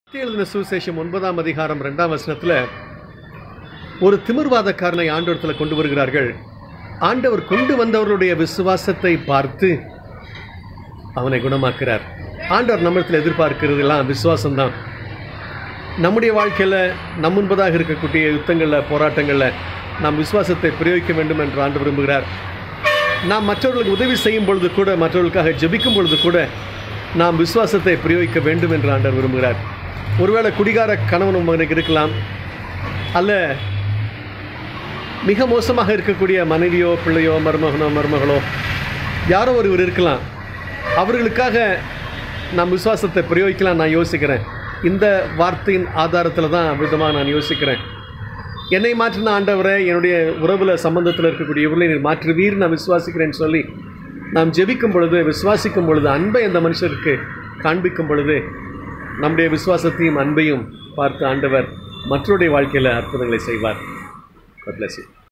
மத்திய எழுதின சுவிசேஷம் ஒன்பதாம் அதிகாரம் ரெண்டாம் வசனத்துல ஒரு திமிர்வாதக்காரனை ஆண்டவரத்தில் கொண்டு வருகிறார்கள் ஆண்டவர் கொண்டு வந்தவர்களுடைய விசுவாசத்தை பார்த்து அவனை குணமாக்குறார் ஆண்டவர் நம்மிடத்தில் எதிர்பார்க்கிறதெல்லாம் விசுவாசம்தான் நம்முடைய வாழ்க்கையில் நம் முன்பதாக இருக்கக்கூடிய யுத்தங்களில் போராட்டங்களில் நாம் விசுவாசத்தை பிரயோகிக்க வேண்டும் என்று ஆண்டு விரும்புகிறார் நாம் மற்றவர்களுக்கு உதவி செய்யும் பொழுது கூட மற்றவர்களுக்காக ஜெபிக்கும் பொழுது கூட நாம் விசுவாசத்தை பிரயோகிக்க வேண்டும் என்று ஆண்டவர் விரும்புகிறார் ஒருவேளை குடிகார கணவன் மகனுக்கு இருக்கலாம் அல்ல மிக மோசமாக இருக்கக்கூடிய மனைவியோ பிள்ளையோ மருமகனோ மருமகளோ யாரோ ஒருவர் இருக்கலாம் அவர்களுக்காக நாம் விசுவாசத்தை பிரயோகிக்கலாம் நான் யோசிக்கிறேன் இந்த வார்த்தையின் ஆதாரத்தில் தான் விதமாக நான் யோசிக்கிறேன் என்னை மாற்றின ஆண்டவரை என்னுடைய உறவில் சம்பந்தத்தில் இருக்கக்கூடிய இவர்களை நீர் மாற்றுவீர் நான் விசுவாசிக்கிறேன்னு சொல்லி நாம் ஜெபிக்கும் பொழுது விசுவாசிக்கும் பொழுது அன்பை அந்த மனுஷருக்கு காண்பிக்கும் பொழுது நம்முடைய விசுவாசத்தையும் அன்பையும் பார்த்து ஆண்டவர் மற்றவருடைய வாழ்க்கையில் அற்புதங்களை செய்வார் God bless you.